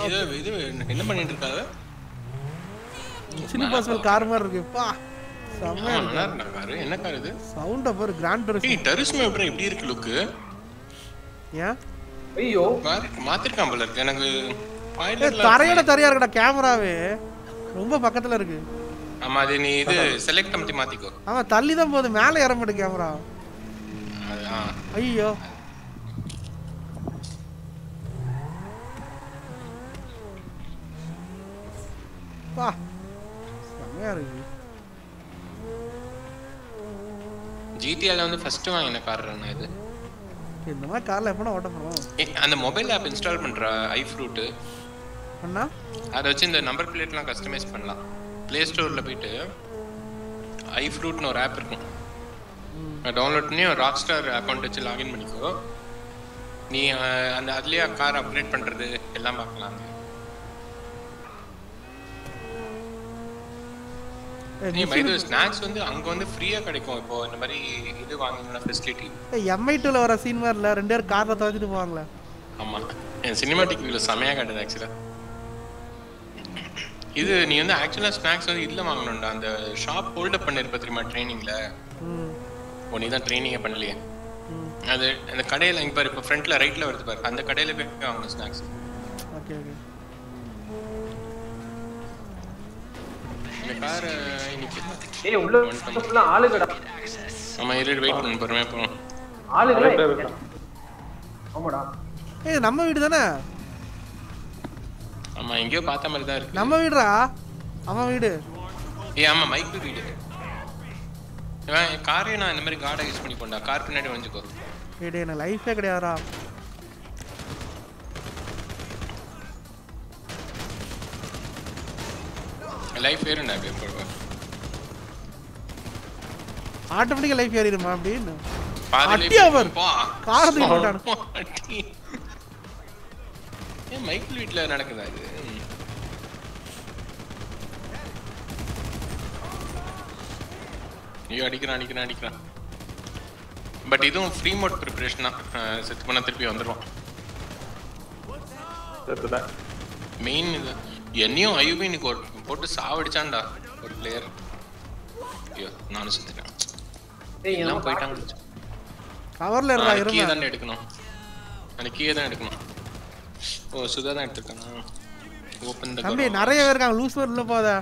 இது இது என்ன பண்ணிட்டு இருக்காங்க சின்ன பசங்க கார் மாதிரி இருக்கு பா செம்மையா ஆமா, இருக்கு நல்லா இருக்கா காரு என்ன கார் இது சவுண்ட பாரு கிராண்ட் டெரிஸ் ஏய் டரிஸ்மே எப்படி இப்படி இருக்கு லுக்கு ஏன் ஐயோ மாத்திருக்கான் போல இருக்கு எனக்கு ஏய், pilotல தரையோட தரையா இருக்கடா கேமராவே ரொம்ப பக்கத்துல இருக்கு ஆமா அது நீ இது செலக்ட் அமுத்தி மாத்திக்கோ ஆமா தள்ளி தான் போகுது மேலே ஏற மாட்டேன் கேமரா அது, ஆ. ஐயோ பா செம்மையா இருக்கு ஜிடிஆல வந்து ஃபர்ஸ்ட் வாங்கின கார் என்ன இது இந்த மாதிரி கார்ல எப்பனா ஓட்ட போறோம் ஏய், அந்த மொபைல் ஆப் இன்ஸ்டால் பண்ற ஐ ஃப்ரூட் அண்ணா அதை வச்சு இந்த நம்பர் பிளேட்லாம் கஸ்டமைஸ் பண்ணலாம் ப்ளே ஸ்டோர்ல போயிட்டு ஐ ஃப்ரூட்னு ஒரு ஆப் இருக்கும் டவுன்லோட் பண்ணி ஒரு ராக் ஸ்டார் அக்கௌண்ட் வச்சு லாகின் பண்ணிக்கோ நீ அஹ், அந்த அதுலயே கார் அப்கிரேட் பண்றது எல்லாம் பார்க்கலாம் நீ பை ஸ்நாக்ஸ் வந்து அங்க வந்து ஃப்ரீயா கிடைக்கும் இப்போ இந்த மாதிரி இது வாங்கினா ஃபெசிலிட்டி எம்ஐ டூல வர சீன் மாதிரி இல்ல ரெண்டு பேரும் கார்ல துவைச்சிட்டு போவாங்களே ஆமா என் சினிமாட்டிக் வியூல செமையா காட்டுது ஆக்சுவலா இது நீ வந்து ஆக்சுவலா ஸ்நாக்ஸ் வந்து இதுல வாங்கணும்டா அந்த ஷாப் ஹோல்ட் அப் பண்ணிருப்ப தெரியுமா ட்ரைனிங்ல ம் ஓ நீ தான் ட்ரைனிங்கே பண்ணலையே அது அந்த கடையில இங்க பாரு இப்போ ஃப்ரண்ட்ல ரைட்ல வருது பாரு அந்த கடையில போய் வாங்கணும் ஸ்நாக்ஸ் ஓகே ஓகே இந்த கார் இன்னைக்கு ஏய் உள்ள ஃபுல்லா ஆளுங்கடா ஆமா இரு வெயிட் பண்ணு பொறுமையா போகணும் ஆளுங்களே நிறைய பேர் இருக்காங்க. ஆமாடா ஏய் நம்ம வீடு தானே ஆமா எங்கேயோ பார்த்த மாதிரி தான் இருக்கு நம்ம வீடுடா அவன் வீடு ஏய் ஆமா மைக்கு வீடு இவன் காரையும் நான் இந்த மாதிரி கார்டை யூஸ் பண்ணி போண்டா கார் பின்னாடி வந்துக்கோ டேய் டேய், எனக்கு லைஃபே கிடையாதுடா லைஃப் ஏறுண்டா அப்படியே போடுவேன் ஆட்டோமேட்டிக்கா லைஃப் ஏறிடுமா அப்படின்னு பாதியிலே அடி அவர். பா. காரை தூக்கி போட்டானு. அடி. ஏன் மைக்கேல் வீட்ல நடக்குதா இது ம். ஐயோ அடிக்கிறான் அடிக்கிறான் அடிக்கிறான் பட் இதுவும் ஃப்ரீ மோட் ப்ரிப்பரேஷன் தான் அஹ், செத்து பண்ண திருப்பி வந்துடும் செத்துட்டேன் மெயின் இது என்னையும் ஐயூபி இன்னைக்கு ஒரு போட்டு சாவடிச்சான்டா ஒரு பிளேயர் ஐயோ நானும் செத்துட்டேன் ஏய் எல்லாம் எல்லாம் போயிட்டாங்க கவர்ல இருந்தா கீழே இருமா தானே எடுக்கணும் அந்த கீழே தான் எடுக்கணும் ஓ சுதா தான் எடுத்திருக்கானா ஓப்பன் த தம்பி நிறைய பேர் இருக்காங்க லூஸ் மாதிரி உள்ள போத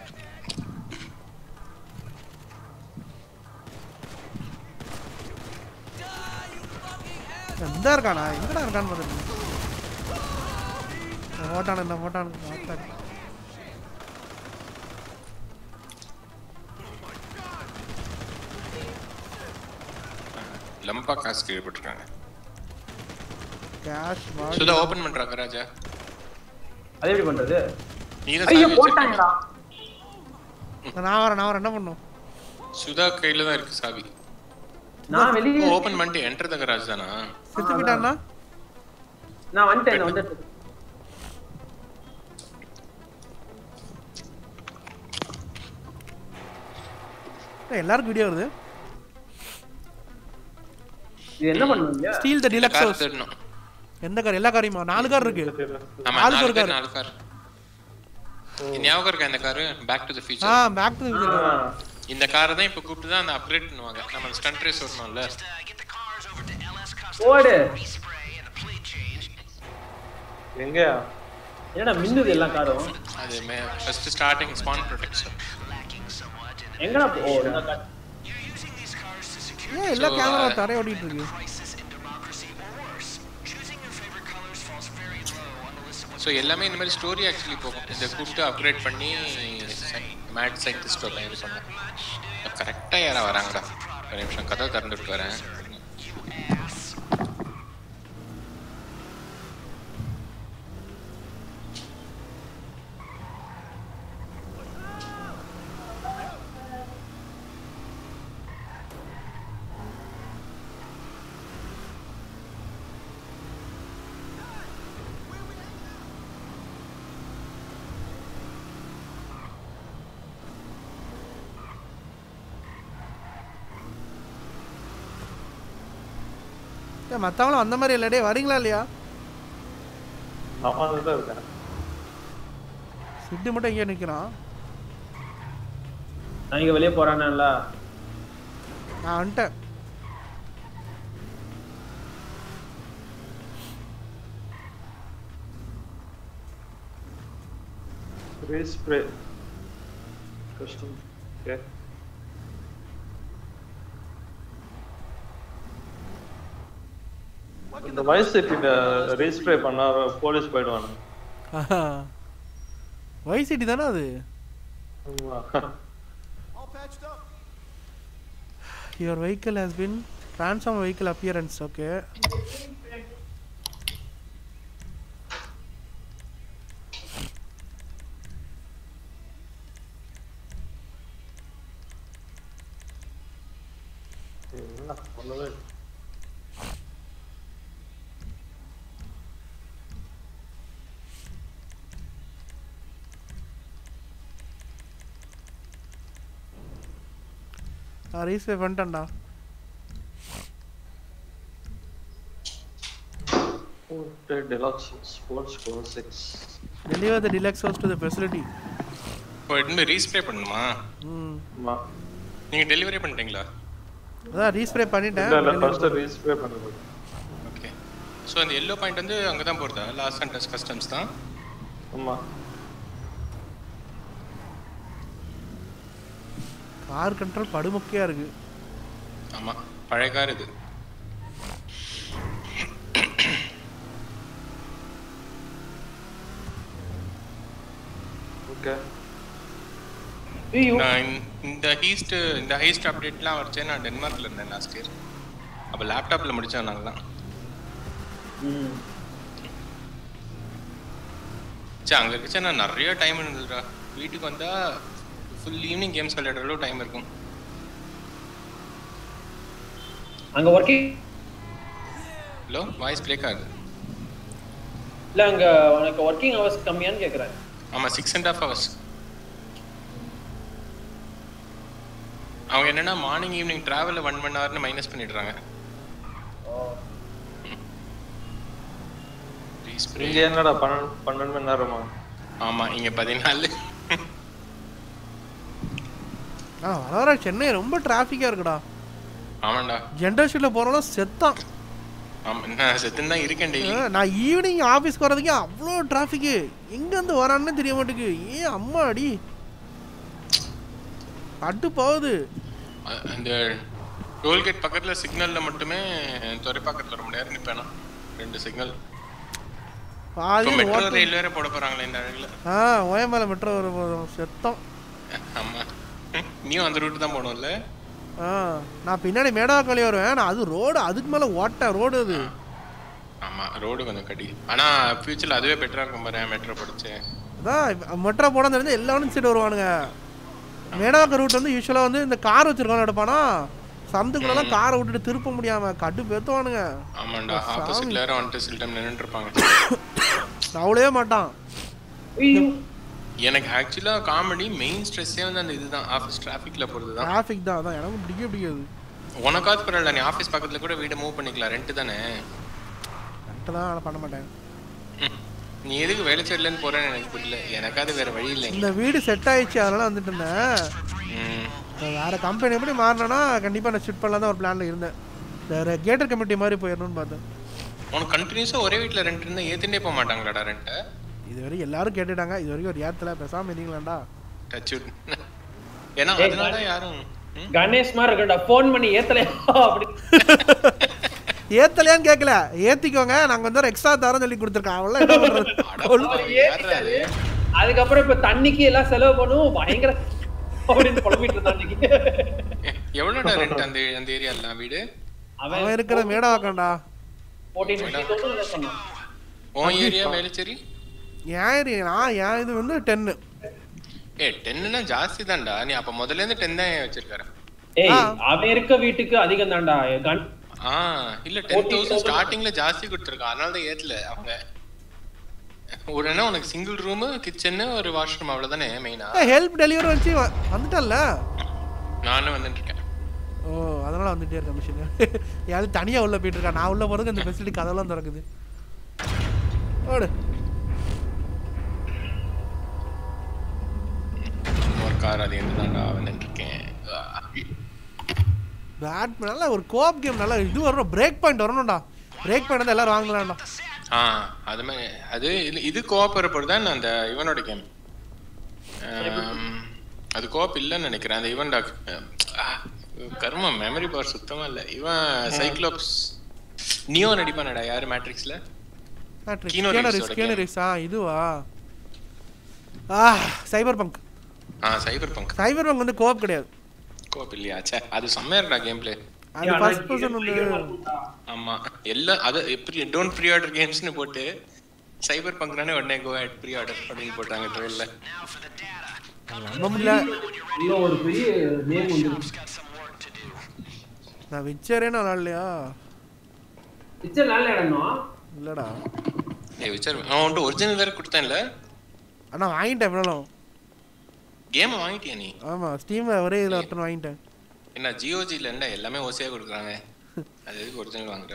எந்த இருக்கானா எங்கடா இருக்கான்னு பார்த்துட்டு ஓட்டானு இந்த ஓட்டானு ஓட்டானு லம்பா காசு கீழ்பட்டிருக்காங்க கேஷ் சுதா ஓபன் பண்றாங்க ராஜா அது எப்படி பண்றது நீ தான் ஐயோ சாவி வச்சிருக்க. போட்டாங்கடா நான் வரேன் நான் வரேன் என்ன பண்ணும் சுதா கையில தான் இருக்கு சாவி நான் வெளியே ஓபன் பண்ணிட்டு என்டர் த கராஜ் தானா செத்து போயிட்டான்னா நான் வந்துட்டேன் நான் வந்துட்டேன் ஏய், எல்லாருக்கும் வீடியோ வருது இது என்ன பண்ணுவீங்க steal the deluxe car house தேடணும் எந்த கார் எல்லா காரையுமா நாலு கார் இருக்கு ஆமா ஆளுக்கு நாலு ஒரு கார் car. நாலு கார் ஞாபகம் இருக்கா இந்த car back to the uh future back to இந்த காரை தான் இப்போ கூப்பிட்டு தான் அந்த அப்கிரேட் பண்ணுவாங்க நம்ம ஸ்டன்ட் ரேஸ் வரணும்ல ஓடு எங்கயா என்னடா மின்னுது எல்லா காரும் அது ஃபர்ஸ்ட் ஸ்டார்டிங் ஸ்பான் ப்ரொடெக்ஷன் எங்கடா போ ஓ, இந்த கார். ஏன் எல்லா So, கேமரா uh, தரை ஓடிட்டு இருக்கு ஸோ எல்லாமே இந்த மாதிரி ஸ்டோரி ஆக்சுவலி போகும் இதை கூப்பிட்டு அப்கிரேட் பண்ணி மேட் சயின்டிஸ்ட் வரலாம் இது பண்ண கரெக்டாக யாரா வராங்கடா ஒரு நிமிஷம் கதை திறந்துட்டு வரேன் ஏய், மத்தவங்களும் அந்த மாதிரி இல்லடே வரீங்களா இல்லையா நான் தான் இருக்கேன் சிட்டு மட்டும் எங்கேயோ நிற்கிறான் நான் இங்க வெளியே போறானேல நான் வந்துட்டேன் Race spray. Custom. Okay. இந்த வயசு சிட்டில ரேஸ் ஸ்ப்ரே பண்ணா போலீஸ் போயிடுவாங்க வைசிட்டி தானே அது ஆமா. Your vehicle has been transform vehicle appearance okay என்ன சொல்லவே இல்லை. நான் ரீஸ்பே பண்ணிட்டேன்டா Forte Deluxe Sports Core 6. Deliver the deluxe house to the facility இப்போ எடுத்து ரீஸ்ப்ரே பண்ணணுமா ம் ஆமா. நீங்க டெலிவரி பண்ணிட்டீங்களா அதான் ரீஸ்ப்ரே பண்ணிட்டேன் இல்ல இல்ல ஃபர்ஸ்ட் ரேஸ் ஸ்ப்ரே பண்ணுங்க ஓகே ஸோ அந்த எல்லோ பாயிண்ட் வந்து அங்கே தான் போகிறதா லாஸ்ட் அண்ட் டஸ்ட் கஸ்டம்ஸ் தான் ஆமா கார் கண்ட்ரோல் படுமொக்கையாக இருக்கு ஆமாம் பழைய கார் இது ஓகே ஐயோ நான் இந்த- இந்த ஹீஸ்ட் இந்த ஹைஸ்ட் அப்டேட்லாம் வச்சேன் நான் டென்மார்க்ல இருந்தேன் லாஸ்ட் இயர் அப்போ லேப்டாப்ல முடிச்சேன் நாங்கள் தான் ம். சரி அங்கே இருந்துச்சு நான் நிறைய டைம் இருந்ததுடா வீட்டுக்கு வந்தா ஃபுல் ஈவினிங் கேம்ஸ் விளையாடுற அளவு டைம் இருக்கும் அங்க ஒர்க்கிங் ஹலோ வாய்ஸ் பிரேக் ஆகுது இல்ல அங்க உனக்கு ஒர்க்கிங் ஹவர்ஸ் கம்மியான்னு கேக்குறேன் ஆமாம் சிக்ஸ் அண்ட் ஹாஃப் ஹவர்ஸ் அவங்க என்னன்னா மார்னிங் ஈவினிங் டிராவலில் ஒன் ஒன் ஹவர்னு மைனஸ் பண்ணிடுறாங்க Respray. இங்க என்னடா பன்னெண்டு பன்னெண்டு மணி நேரமா ஆமா இங்க பதினாலு ஆ வர வர சென்னை ரொம்ப டிராஃபிக்காக இருக்குடா ஆமாண்டா ஜென்ரேஷனில் போகிறோம்னா செத்தான் ஆமா நான் செத்துன்னு தான் இருக்கேன் டெய்லி ஆ, நான் ஈவினிங் ஆஃபீஸ்க்கு வரதுக்கே அவ்வளோ டிராஃபிக்கு எங்கேருந்து வரான்னு தெரிய மாட்டேங்குது ஏன் அம்மா அடி அட்டு போகுது அந்த டோல்கேட் பக்கத்துல சிக்னல்ல மட்டுமே துறைப்பாக்கத்துல ரொம்ப நேரம் நிப்பேனா ரெண்டு சிக்னல் பாதி இப்போ மெட்ரோ ஓட்ட ரயில் வேற போட போறாங்களே இந்த அழகுல ஆ ஓயமலை மெட்ரோ வரும் செத்தம் ஆமா நீயும் அந்த ரூட் தான் போகணும்ல ஆ நான் பின்னாடி மேடாக்காளி வருவேன் நான் அது ரோடு அதுக்கு மேலே ஓட்ட ரோடு அது ஆமா ரோடு கொஞ்சம் கடி ஆனா ஃபியூச்சர்ல அதுவே பெட்டரா இருக்கும் பாரு மெட்ரோ படிச்சு அதான் மெட்ரோ போட தெரிஞ்சு எல்லாரும் சைடு வருவானுங்க மேடாக்க ரூட் வந்து யூஸ்வலாக வந்து இந்த கார் வச்சிருக்கவங்க எடுப்பானா சந்துக்குள்ளலாம் காரை விட்டுட்டு திருப்ப முடியாம கட்டு பேத்துவானுங்க ஆமாண்டா சாமி. ஆப்போசிட்ல யாரும் வந்துட்டு சில டைம் நின்னுட்டு இருப்பாங்க அவ்வளவே மாட்டான் ஐயோ எனக்கு ஆக்சுவலா காமெடி மெயின் ஸ்ட்ரெஸ்ஸே வந்து அந்த இதுதான் ஆஃபீஸ் டிராஃபிக்ல போறது தான் டிராஃபிக் தான் அதான் எனக்கு பிடிக்கவே பிடிக்காது உனக்காவது பரவாயில்ல நீ ஆஃபீஸ் பக்கத்துல கூட வீடை மூவ் பண்ணிக்கலாம் ரெண்ட் தானே கரெக்டாக தான் நான் பண்ண மாட்டேன் ம். நீ எதுக்கு வேலை செய்யலன்னு போறேன்னு எனக்கு புரியல எனக்காவது வேற வழி இல்லை இந்த வீடு செட் ஆயிடுச்சு அதனால வந்துட்டு இருந்தேன் ம். இப்ப வேற கம்பெனி எப்படி மாறினா கண்டிப்பாக நான் ஷிஃப்ட் பண்ணலாம் தான் ஒரு பிளானில் இருந்தேன் வேற கேட்டர் கமிட்டி மாதிரி போயிடணும்னு பார்த்தேன் உனக்கு கண்டினியூஸா ஒரே வீட்ல ரெண்ட் இருந்தா ஏத்துட்டே போக மாட்டாங்களாடா ரெண்ட்டை இது வரைக்கும் எல்லாரும் கேட்டுட்டாங்க இது வரைக்கும் ஒரு ஏத்துல பேசாமல் இருந்தீங்களாண்டா டச் ஏன்னா ஏய், அதனால யாரும் ம்? கணேஷ் மாதிரி இருக்கா ஃபோன் பண்ணி ஏத்தலையா அப்படி ஏத்தலையான்னு கேட்கல ஏத்திக்கோங்க நாங்க வந்து ஒரு எக்ஸ்ட்ரா தரம் சொல்லி கொடுத்துருக்கோம் அவ்வளோ என்ன பண்றது அட அவர் பாவி, யார்றா அது? ஏத்திட்டாரு. அதுக்கப்புறம் இப்ப தண்ணிக்கு எல்லாம் செலவு பண்ணுவோம் பயங்கர அப்படின்னு புலம்பிட்டு இருந்தான் அன்னைக்கு எவ்வளோடா ரெண்ட் அந்த அந்த ஏரியாலாம் வீடு அவன் இருக்கிற மேடாக்கண்டா ஃபோர்டீன் ஃபிஃப்டி தௌசண்ட் சொன்னான் உன் ஏரியா வேலைச்சேரி ஏன் ஏரி நான் ஏன் இது வந்து டென்னு ஏ டென்னுனா ஜாஸ்தி தான்டா நீ அப்ப முதல்ல இருந்து டென் தான் வச்சிருக்காரு ஏய் ஆ. அவன் இருக்க வீட்டுக்கு அதிகம் தான்டா கன் ஆ இல்ல டென் தௌசண்ட் ஸ்டார்டிங்ல ஜாஸ்தி கொடுத்துருக்கான் அதனால தான் ஏத்தல அவங்க ஒரு என்ன உனக்கு சிங்கிள் ரூமு கிச்சனு ஒரு வாஷ்ரூம் அவ்வளவுதானே மெயினா ஹெல்ப் டெலிவரி வச்சு வ- வந்துட்டல்ல நானும் வந்துட்டு இருக்கேன் ஓ அதனால வந்துட்டே இருக்க மிஷின் யாரும் தனியா உள்ள போயிட்டு இருக்கா நான் உள்ள போறதுக்கு இந்த ஃபெசிலிட்டி கதெல்லாம் திறக்குது ஓடு கார் அது எந்த தாண்டா வந்துட்டு இருக்கேன் பேட் நல்ல ஒரு கோப் கேம் நல்லா இது வரணும் பிரேக் பாயிண்ட் வரணும்டா பிரேக் பாயிண்ட் வந்து எல்லாரும் வாங்கலாம்டா ஆ அது மாதிரி அது இது- இது கோஆப் தான் அந்த இவனோட கேம் அது கோஆப் இல்லைன்னு நினைக்கிறேன் அந்த இவன் டாக் கர்ம மெமரி பவர் சுத்தமா இல்ல இவன் சைக்ளோப்ஸ் நியோ நடிப்பானடா யாரு மேட்ரிக்ஸ்ல மேட்ரிக்ஸ் Keanu கேனரிஸ் Reeves-ஓட கேனரிஸ் ஆ இதுவா ஆ சைபர் பங்க் ஆ சைபர் பங்க் சைபர் பங்க் வந்து கோப் கிடையாது கோஆப் இல்லையா ச்சே அது செம்மையா இருக்கா கேம் பிளே அது ஃபர்ஸ்ட் பர்சன் வந்து ஆமா எல்லாம் அது எப்படி டோன்ட் ப்ரீ ஆர்டர் கேம்ஸ்னு போட்டு சைபர் பங்க்னானே உடனே கோ அட் ப்ரீ ஆர்டர் அப்படின்னு போட்டாங்க ட்ரெயில்ல நம்ப முடியல இன்னும் ஒரு பெரிய நேம் வந்து நான் விச்சரே நல்லா இல்லையா பிக்சர் நல்ல இடம்னா இல்லடா ஏய் விசார் அவன் வந்துட்டு ஒரிஜினல் வேற கொடுத்தேன்ல அண்ணா வாங்கிட்டேன் எவ்வளோ கேம் வாங்கிட்டியா நீ ஆமா ஸ்டீம்ல ஒரே இதில் ஒருத்தன் வாங்கிட்டேன் என்ன ஜியோஜில என்ன எல்லாமே ஓசையா கொடுக்குறாங்க அது எதுக்கு ஒரிஜினல் வாங்குற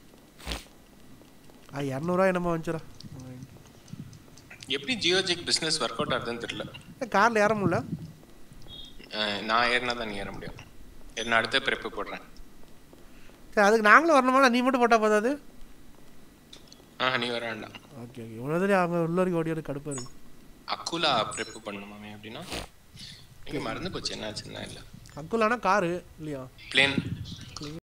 ஆ இரநூறுவா என்னமோ வந்துச்சுடா எப்படி ஜியோஜிக் பிசினஸ் ஒர்க் அவுட் ஆகுதுன்னு தெரியல காரில் ஏற முடியல அஹ் நான் ஏறினா தான் நீ ஏற முடியும் என்ன அடுத்த பிறப்பு போடுறேன் சரி அதுக்கு நாங்களும் வரணுமா நீ மட்டும் போட்டால் போதாது ஆ நீ வர வேண்டாம் ஓகே ஓகே இவ்வளோ தெரியும் அவங்க உள்ள வரைக்கும் ஓடி ஓடி கடுப்பாக இருக்கு அக்குலா ப்ரெப் பண்ணணுமாமே அப்படின்னா நீங்க மறந்து போச்சு என்ன சின்ன இல்லை அக்குலானா காரு இல்லையா பிளேன்